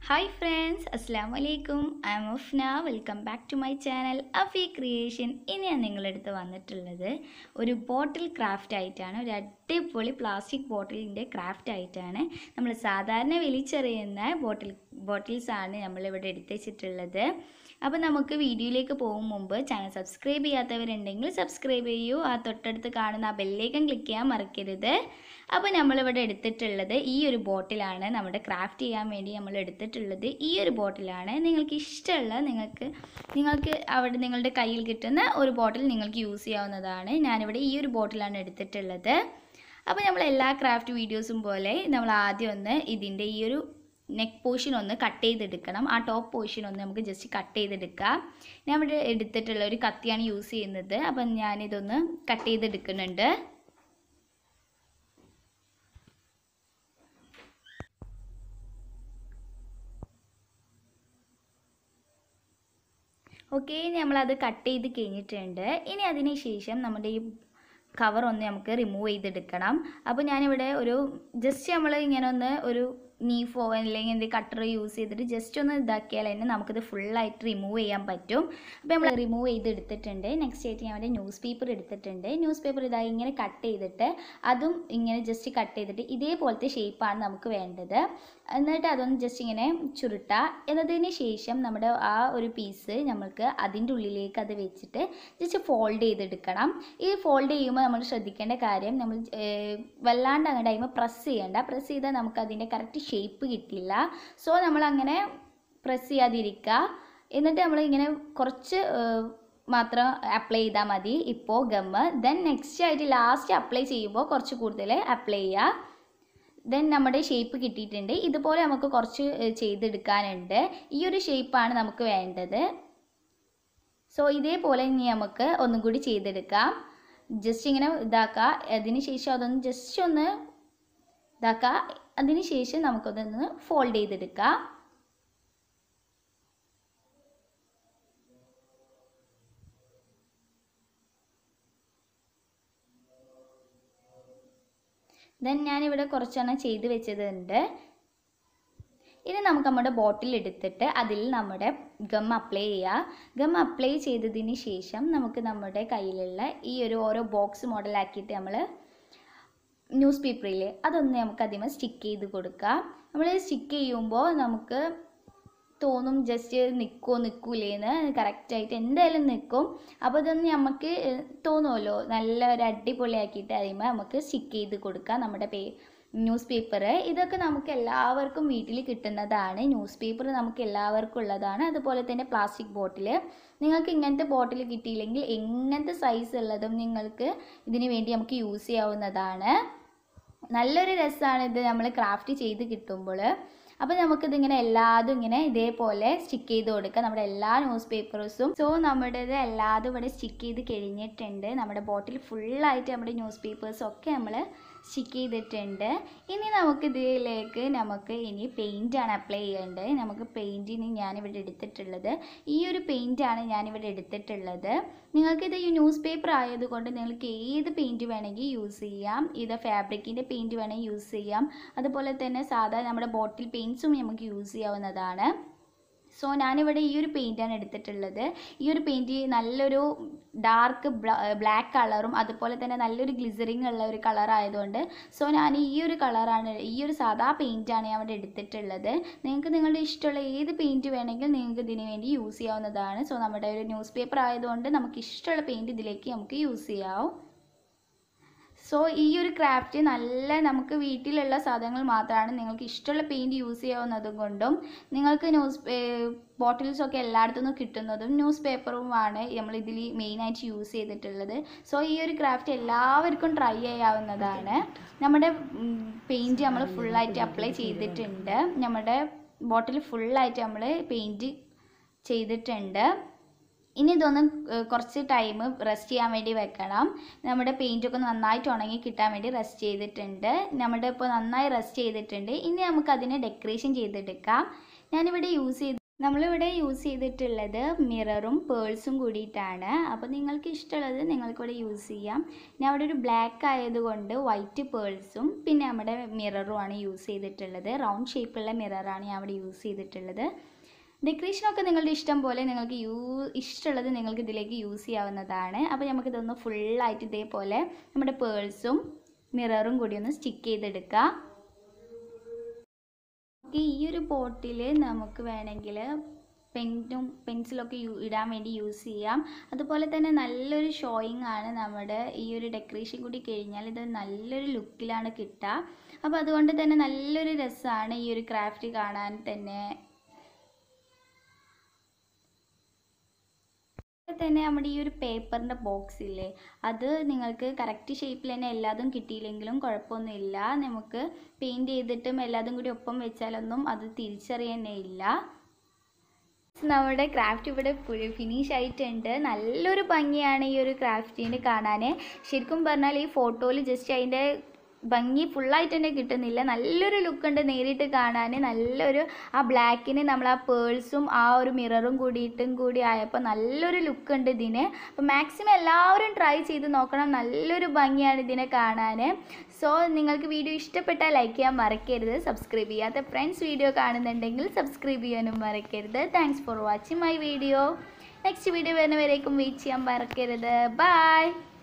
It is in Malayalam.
ഹായ് ഫ്രണ്ട്സ് അസ്സാം വലൈക്കും I'm Ofna welcome back to my channel Afi creation ഇനി ഞാൻ നിങ്ങളുടെ അടുത്ത് വന്നിട്ടുള്ളത് ഒരു ബോട്ടിൽ ക്രാഫ്റ്റ് ആയിട്ടാണ് ഒരു അടിപൊളി പ്ലാസ്റ്റിക് ബോട്ടിലിൻ്റെ ക്രാഫ്റ്റ് ആയിട്ടാണ് നമ്മൾ സാധാരണ വലിച്ചെറിയുന്ന ബോട്ടിൽ ബോട്ടിൽസാണ് നമ്മളിവിടെ എടുത്ത് വെച്ചിട്ടുള്ളത് അപ്പോൾ നമുക്ക് വീഡിയോയിലേക്ക് പോകും മുമ്പ് ചാനൽ സബ്സ്ക്രൈബ് ചെയ്യാത്തവരുണ്ടെങ്കിൽ സബ്സ്ക്രൈബ് ചെയ്യൂ ആ തൊട്ടടുത്ത് കാണുന്ന ആ ബെല്ലേക്കൻ ക്ലിക്ക് ചെയ്യാൻ മറക്കരുത് അപ്പോൾ നമ്മളിവിടെ എടുത്തിട്ടുള്ളത് ഈ ഒരു ബോട്ടിലാണ് നമ്മുടെ ക്രാഫ്റ്റ് ചെയ്യാൻ വേണ്ടി നമ്മൾ എടുത്തിട്ടുള്ളത് ഈ ഒരു ബോട്ടിലാണ് നിങ്ങൾക്ക് ഇഷ്ടമുള്ള നിങ്ങൾക്ക് നിങ്ങൾക്ക് അവിടെ നിങ്ങളുടെ കയ്യിൽ കിട്ടുന്ന ഒരു ബോട്ടിൽ നിങ്ങൾക്ക് യൂസ് ചെയ്യാവുന്നതാണ് ഞാനിവിടെ ഈ ഒരു ബോട്ടിലാണ് എടുത്തിട്ടുള്ളത് അപ്പോൾ നമ്മൾ എല്ലാ ക്രാഫ്റ്റ് വീഡിയോസും പോലെ നമ്മൾ ആദ്യം ഒന്ന് ഇതിൻ്റെ ഈ ഒരു നെക്ക് പോർഷൻ ഒന്ന് കട്ട് ചെയ്തെടുക്കണം ആ ടോപ്പ് പോർഷൻ ഒന്ന് നമുക്ക് ജസ്റ്റ് കട്ട് ചെയ്തെടുക്കാം ഞാൻ ഇവിടെ എടുത്തിട്ടുള്ള ഒരു കത്തിയാണ് യൂസ് ചെയ്യുന്നത് അപ്പം ഞാനിതൊന്ന് കട്ട് ചെയ്തെടുക്കുന്നുണ്ട് ഓക്കെ നമ്മളത് കട്ട് ചെയ്ത് കഴിഞ്ഞിട്ടുണ്ട് ഇനി അതിന് ശേഷം നമ്മുടെ ഈ കവർ ഒന്ന് നമുക്ക് റിമൂവ് ചെയ്തെടുക്കണം അപ്പോൾ ഞാനിവിടെ ഒരു ജസ്റ്റ് നമ്മൾ ഇങ്ങനെ ഒന്ന് ഒരു നീഫോ അല്ലെങ്കിൽ എന്തെങ്കിലും കട്ടർ യൂസ് ചെയ്തിട്ട് ജസ്റ്റ് ഒന്ന് ഇതാക്കിയാൽ തന്നെ നമുക്കിത് ഫുള്ളായിട്ട് റിമൂവ് ചെയ്യാൻ പറ്റും അപ്പോൾ നമ്മൾ റിമൂവ് ചെയ്ത് എടുത്തിട്ടുണ്ട് നെക്സ്റ്റ് ആയിട്ട് ഞാൻ ഇവിടെ ന്യൂസ് പേപ്പർ എടുത്തിട്ടുണ്ട് ന്യൂസ് പേപ്പർ ഇതായി ഇങ്ങനെ കട്ട് ചെയ്തിട്ട് അതും ഇങ്ങനെ ജസ്റ്റ് കട്ട് ചെയ്തിട്ട് ഇതേപോലത്തെ ഷേപ്പാണ് നമുക്ക് വേണ്ടത് എന്നിട്ട് അതൊന്ന് ജസ്റ്റ് ഇങ്ങനെ ചുരുട്ടുക എന്നതിന് ശേഷം നമ്മുടെ ആ ഒരു പീസ് നമ്മൾക്ക് അതിൻ്റെ ഉള്ളിലേക്ക് അത് വെച്ചിട്ട് ജസ്റ്റ് ഫോൾഡ് ചെയ്തെടുക്കണം ഈ ഫോൾഡ് ചെയ്യുമ്പോൾ നമ്മൾ ശ്രദ്ധിക്കേണ്ട കാര്യം നമ്മൾ വല്ലാണ്ട് അങ്ങോട്ട് കഴിയുമ്പോൾ പ്രസ് ചെയ്യേണ്ട പ്രസ് ചെയ്താൽ നമുക്ക് അതിൻ്റെ കറക്റ്റ് ഷേപ്പ് കിട്ടില്ല സോ നമ്മൾ അങ്ങനെ പ്രസ് ചെയ്യാതിരിക്കുക എന്നിട്ട് നമ്മൾ ഇങ്ങനെ കുറച്ച് മാത്രം അപ്ലൈ ചെയ്താൽ മതി ഇപ്പോൾ ഗമ്മ് ദെൻ നെക്സ്റ്റ് ആയിട്ട് ലാസ്റ്റ് അപ്ലൈ ചെയ്യുമ്പോൾ കുറച്ച് കൂടുതൽ അപ്ലൈ ചെയ്യുക ദെൻ നമ്മുടെ ഷേപ്പ് കിട്ടിയിട്ടുണ്ട് ഇതുപോലെ നമുക്ക് കുറച്ച് ചെയ്തെടുക്കാനുണ്ട് ഈ ഒരു ഷേപ്പാണ് നമുക്ക് വേണ്ടത് സോ ഇതേപോലെ ഇനി നമുക്ക് ഒന്നും കൂടി ചെയ്തെടുക്കാം ജസ്റ്റ് ഇങ്ങനെ ഇതാക്കുക അതിന് ശേഷം അതൊന്ന് ജസ്റ്റ് ഒന്ന് ഇതാക്കുക അതിന് ശേഷം നമുക്കതൊന്ന് ഫോൾഡ് ചെയ്തെടുക്കാം ദെൻ ഞാനിവിടെ കുറച്ചെണ്ണം ചെയ്ത് വെച്ചതുണ്ട് ഇനി നമുക്ക് നമ്മുടെ ബോട്ടിൽ എടുത്തിട്ട് അതിൽ നമ്മുടെ ഗം അപ്ലൈ ചെയ്യുക ഗം അപ്ലൈ ചെയ്തതിന് ശേഷം നമുക്ക് നമ്മുടെ കയ്യിലുള്ള ഈ ഒരു ഓരോ ബോക്സ് മോഡലാക്കിയിട്ട് നമ്മൾ ന്യൂസ് പേപ്പറിൽ അതൊന്ന് നമുക്ക് അതിമേ സ്റ്റിക്ക് ചെയ്ത് കൊടുക്കുക നമ്മൾ സ്റ്റിക്ക് ചെയ്യുമ്പോൾ നമുക്ക് തോന്നും ജസ്റ്റ് നിൽക്കുമോ നിൽക്കൂലേന്ന് കറക്റ്റായിട്ട് എന്തായാലും നിൽക്കും അപ്പോൾ ഇതൊന്ന് നമുക്ക് തോന്നുമല്ലോ നല്ല ഒരു അടിപൊളിയാക്കിയിട്ട് അതിമേ നമുക്ക് സ്റ്റിക്ക് ചെയ്ത് കൊടുക്കുക നമ്മുടെ പേ ന്യൂസ് പേപ്പർ ഇതൊക്കെ നമുക്ക് എല്ലാവർക്കും വീട്ടിൽ കിട്ടുന്നതാണ് ന്യൂസ് പേപ്പർ നമുക്ക് എല്ലാവർക്കും ഉള്ളതാണ് അതുപോലെ തന്നെ പ്ലാസ്റ്റിക് ബോട്ടിൽ നിങ്ങൾക്ക് ഇങ്ങനത്തെ ബോട്ടിൽ കിട്ടിയില്ലെങ്കിൽ എങ്ങനത്തെ സൈസ് ഉള്ളതും നിങ്ങൾക്ക് ഇതിന് വേണ്ടി നമുക്ക് യൂസ് ചെയ്യാവുന്നതാണ് നല്ലൊരു രസമാണ് ഇത് നമ്മൾ ക്രാഫ്റ്റ് ചെയ്ത് കിട്ടുമ്പോൾ അപ്പോൾ നമുക്കിതിങ്ങനെ എല്ലാതും ഇങ്ങനെ ഇതേപോലെ സ്റ്റിക്ക് ചെയ്ത് കൊടുക്കുക നമ്മുടെ എല്ലാ ന്യൂസ് പേപ്പേഴ്സും സോ നമ്മുടേത് എല്ലാതും ഇവിടെ സ്റ്റിക്ക് ചെയ്ത് കഴിഞ്ഞിട്ടുണ്ട് നമ്മുടെ ബോട്ടിൽ ഫുള്ളായിട്ട് നമ്മുടെ ന്യൂസ് പേപ്പേഴ്സും ഒക്കെ നമ്മൾ സ്റ്റിക്ക് ചെയ്തിട്ടുണ്ട് ഇനി നമുക്ക് ഇതിലേക്ക് നമുക്ക് ഇനി പെയിൻ്റാണ് അപ്ലൈ ചെയ്യേണ്ടത് നമുക്ക് പെയിൻറ്റിന് ഞാനിവിടെ എടുത്തിട്ടുള്ളത് ഈ ഒരു പെയിൻറ്റാണ് ഞാനിവിടെ എടുത്തിട്ടുള്ളത് നിങ്ങൾക്കിത് ഈ ന്യൂസ് പേപ്പർ ആയതുകൊണ്ട് നിങ്ങൾക്ക് ഏത് പെയിൻറ്റ് വേണമെങ്കിൽ യൂസ് ചെയ്യാം ഇത് ഫാബ്രിക്കിൻ്റെ പെയിൻറ്റ് വേണമെങ്കിൽ യൂസ് ചെയ്യാം അതുപോലെ തന്നെ സാധാ നമ്മുടെ ബോട്ടിൽ പെയിൻറ്റ്സും നമുക്ക് യൂസ് ചെയ്യാവുന്നതാണ് സോ ഞാനിവിടെ ഈ ഒരു പെയിൻറ്റാണ് എടുത്തിട്ടുള്ളത് ഈ ഒരു പെയിൻറ്റ് നല്ലൊരു ഡാർക്ക് ബ്ലാക്ക് കളറും അതുപോലെ തന്നെ നല്ലൊരു ഗ്ലിസറിങ് ഉള്ള ഒരു കളർ ആയതുകൊണ്ട് സോ ഞാൻ ഈ ഒരു കളറാണ് ഈ ഒരു സാധാ പെയിൻറ്റാണ് ഞാൻ ഇവിടെ എടുത്തിട്ടുള്ളത് നിങ്ങൾക്ക് നിങ്ങളുടെ ഇഷ്ടമുള്ള ഏത് പെയിൻറ്റ് വേണമെങ്കിൽ നിങ്ങൾക്ക് ഇതിന് വേണ്ടി യൂസ് ചെയ്യാവുന്നതാണ് സോ നമ്മുടെ ഒരു ന്യൂസ് പേപ്പർ ആയതുകൊണ്ട് നമുക്ക് ഇഷ്ടമുള്ള പെയിൻറ്റ് ഇതിലേക്ക് നമുക്ക് യൂസ് ചെയ്യാവും സോ ഈ ഒരു ക്രാഫ്റ്റ് നല്ല നമുക്ക് വീട്ടിലുള്ള സാധനങ്ങൾ മാത്രമാണ് നിങ്ങൾക്ക് ഇഷ്ടമുള്ള പെയിൻറ്റ് യൂസ് ചെയ്യാവുന്നതും കൊണ്ടും നിങ്ങൾക്ക് ന്യൂസ് ബോട്ടിൽസൊക്കെ എല്ലായിടത്തു നിന്നും കിട്ടുന്നതും ന്യൂസ് പേപ്പറുമാണ് നമ്മൾ ഇതിൽ മെയിനായിട്ട് യൂസ് ചെയ്തിട്ടുള്ളത് സോ ഈ ഒരു ക്രാഫ്റ്റ് എല്ലാവർക്കും ട്രൈ ചെയ്യാവുന്നതാണ് നമ്മുടെ പെയിൻറ്റ് നമ്മൾ ഫുള്ളായിട്ട് അപ്ലൈ ചെയ്തിട്ടുണ്ട് നമ്മുടെ ബോട്ടിൽ ഫുള്ളായിട്ട് നമ്മൾ പെയിൻറ്റ് ചെയ്തിട്ടുണ്ട് ഇനി ഇതൊന്ന് കുറച്ച് ടൈം റെസ്റ്റ് ചെയ്യാൻ വേണ്ടി വെക്കണം നമ്മുടെ പെയിൻറ്റൊക്കെ നന്നായിട്ട് ഉണങ്ങി കിട്ടാൻ വേണ്ടി റെസ്റ്റ് ചെയ്തിട്ടുണ്ട് നമ്മുടെ ഇപ്പോൾ നന്നായി റെസ്റ്റ് ചെയ്തിട്ടുണ്ട് ഇനി നമുക്ക് അതിനെ ഡെക്കറേഷൻ ചെയ്തെടുക്കാം ഞാനിവിടെ യൂസ് ചെയ്ത് നമ്മളിവിടെ യൂസ് ചെയ്തിട്ടുള്ളത് മിററും പേൾസും കൂടിയിട്ടാണ് അപ്പോൾ നിങ്ങൾക്ക് ഇഷ്ടമുള്ളത് നിങ്ങൾക്കിവിടെ യൂസ് ചെയ്യാം ഞാൻ അവിടെ ഒരു ബ്ലാക്ക് ആയതുകൊണ്ട് വൈറ്റ് പേൾസും പിന്നെ നമ്മുടെ മിററും ആണ് യൂസ് ചെയ്തിട്ടുള്ളത് റൗണ്ട് ഷേപ്പുള്ള മിററാണ് ഞാൻ അവിടെ യൂസ് ചെയ്തിട്ടുള്ളത് ഡെക്കറേഷനൊക്കെ നിങ്ങളുടെ ഇഷ്ടം പോലെ നിങ്ങൾക്ക് യൂ ഇഷ്ടമുള്ളത് നിങ്ങൾക്ക് ഇതിലേക്ക് യൂസ് ചെയ്യാവുന്നതാണ് അപ്പോൾ നമുക്കിതൊന്ന് ഫുള്ളായിട്ട് ഇതേപോലെ നമ്മുടെ പേൾസും മിററും കൂടി ഒന്ന് സ്റ്റിക്ക് ചെയ്തെടുക്കാം നമുക്ക് ഈ ഒരു പോട്ടിൽ നമുക്ക് വേണമെങ്കിൽ പെന്നും പെൻസിലൊക്കെ യൂ ഇടാൻ വേണ്ടി യൂസ് ചെയ്യാം അതുപോലെ തന്നെ നല്ലൊരു ഷോയിങ് ആണ് നമ്മുടെ ഈ ഒരു ഡെക്കറേഷൻ കൂടി കഴിഞ്ഞാൽ ഇത് നല്ലൊരു ലുക്കിലാണ് കിട്ടുക അപ്പോൾ അതുകൊണ്ട് തന്നെ നല്ലൊരു രസമാണ് ഈ ഒരു ക്രാഫ്റ്റ് കാണാൻ തന്നെ തന്നെ നമ്മുടെ ഈ ഒരു പേപ്പറിൻ്റെ ബോക്സ് ഇല്ലേ അത് നിങ്ങൾക്ക് കറക്റ്റ് ഷേപ്പിൽ തന്നെ എല്ലാതും കിട്ടിയില്ലെങ്കിലും കുഴപ്പമൊന്നുമില്ല നമുക്ക് പെയിൻറ് ചെയ്തിട്ടും എല്ലാതും കൂടി ഒപ്പം വെച്ചാലൊന്നും അത് തിരിച്ചറിയാനേ ഇല്ല നമ്മുടെ ക്രാഫ്റ്റ് ഇവിടെ ഫിനിഷ് ആയിട്ടുണ്ട് നല്ലൊരു ഭംഗിയാണ് ഈ ഒരു ക്രാഫ്റ്റിന് കാണാൻ ശരിക്കും പറഞ്ഞാൽ ഈ ഫോട്ടോയിൽ ജസ്റ്റ് അതിൻ്റെ ഭംഗി ഫുള്ളായിട്ട് തന്നെ കിട്ടുന്നില്ല നല്ലൊരു ലുക്ക് ഉണ്ട് നേരിട്ട് കാണാൻ നല്ലൊരു ആ ബ്ലാക്കിന് നമ്മൾ ആ പേൾസും ആ ഒരു മിററും കൂടിയിട്ടും കൂടി ആയപ്പോൾ നല്ലൊരു ലുക്ക് ഉണ്ട് ഇതിന് അപ്പോൾ മാക്സിമം എല്ലാവരും ട്രൈ ചെയ്ത് നോക്കണം നല്ലൊരു ഭംഗിയാണ് ഇതിനെ കാണാൻ സോ നിങ്ങൾക്ക് വീഡിയോ ഇഷ്ടപ്പെട്ടാൽ ലൈക്ക് ചെയ്യാൻ മറക്കരുത് സബ്സ്ക്രൈബ് ചെയ്യാത്ത ഫ്രണ്ട്സ് വീഡിയോ കാണുന്നുണ്ടെങ്കിൽ സബ്സ്ക്രൈബ് ചെയ്യാനും മറക്കരുത് thanks for watching my video next video വരുന്നവരേക്കും വെയിറ്റ് ചെയ്യാൻ മറക്കരുത് ബൈ